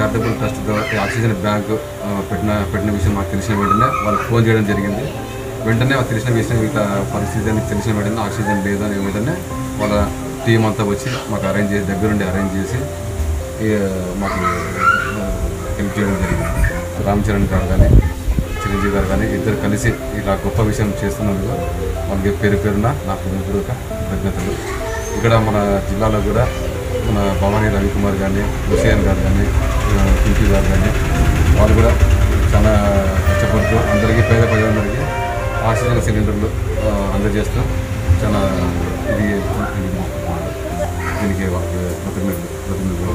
charitable trust ద్వారా ఈ oxygen bank ఆ, పెట్టిన పెట్టిన విషయం మాకు తెలిసిన వెంటనే వాళ్ళకి ఫోన్ చేయడం జరిగింది వెంటనే మాకు తెలిసిన విషయం ఇట్లా పరిస్థితి అని తెలిసిన వెంటనే ఆక్సిజన్ లేదని వెంటనే వాళ్ళ టీం అంతా వచ్చి మాకు అరేంజ్ చేసి దగ్గరుండి అరేంజ్ చేసి ఈ, మాకు హెల్ప్ చేయడం జరిగింది రామ్ చరణ్ గారు కానీ చిరంజీవి గారు కానీ ఇద్దరు కలిసి ఇలా గొప్ప విషయం చేస్తున్నందుకు వాళ్ళకి పేరు పేరున నా హృదయపూర్వక కృతజ్ఞతలు ఇక్కడ మన జిల్లాలో కూడా మన భవానీ రవికుమార్ కానీ హుసేన్ గారు కానీ పింకీ గారు కానీ వాళ్ళు కూడా చాలా కష్టపడుతూ అందరికీ పేద ప్రజలందరికీ ఆక్సిజన్ సిలిండర్లు ఆ, అందజేస్తూ చాలా ఇది ఇది దీనికి వాళ్ళకి కృతజ్ఞతలు కృతజ్ఞతలు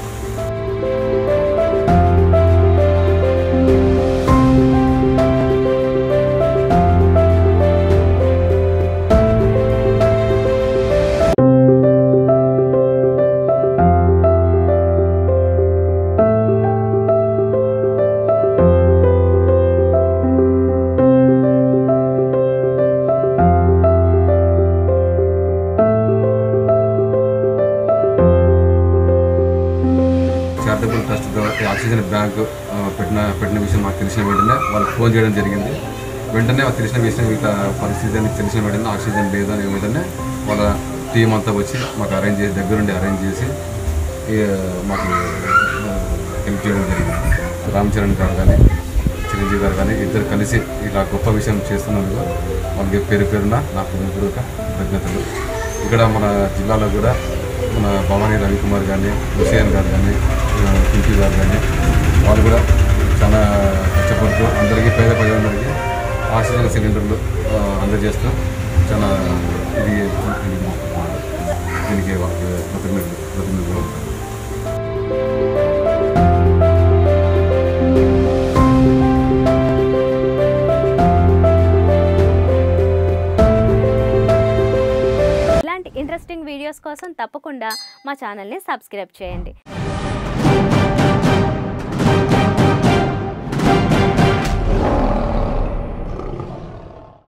చారిటబుల్ ట్రస్ట్ ద్వారా ఈ ఆక్సిజన్ బ్యాంక్ ఆ, పెట్టిన పెట్టిన విషయం మాకు తెలిసిన వెంటనే వాళ్ళకి ఫోన్ చేయడం జరిగింది వెంటనే మాకు తెలిసిన విషయం ఇట్లా పరిస్థితి అని తెలిసిన వెంటనే ఆక్సిజన్ లేదని వెంటనే వాళ్ళ టీం అంతా వచ్చి మాకు అరేంజ్ చేసి దగ్గరుండి అరేంజ్ చేసి ఈ, మాకు హెల్ప్ చేయడం జరిగింది రామ్ చరణ్ గారు కానీ చిరంజీవి గారు కానీ ఇద్దరు కలిసి ఇలా గొప్ప విషయం చేస్తున్నందుకు వాళ్ళకి పేరు పేరున నా హృదయపూర్వక కృతజ్ఞతలు ఇక్కడ మన జిల్లాలో కూడా మన భవానీ రవికుమార్ కానీ హుసేన్ గారు కానీ పింకీ గారు కానీ వాళ్ళు కూడా చాలా కష్టపడుతూ అందరికీ పేద ప్రజలందరికీ ఆక్సిజన్ సిలిండర్లు ఆ, అందజేస్తూ చాలా ఇది ఇది దీనికి వాళ్ళకి కృతజ్ఞతలు కృతజ్ఞతలు ఇలాంటి ఇంట్రెస్టింగ్ వీడియోస్ కోసం తప్పకుండా మా ఛానల్ని సబ్స్క్రైబ్ చేయండి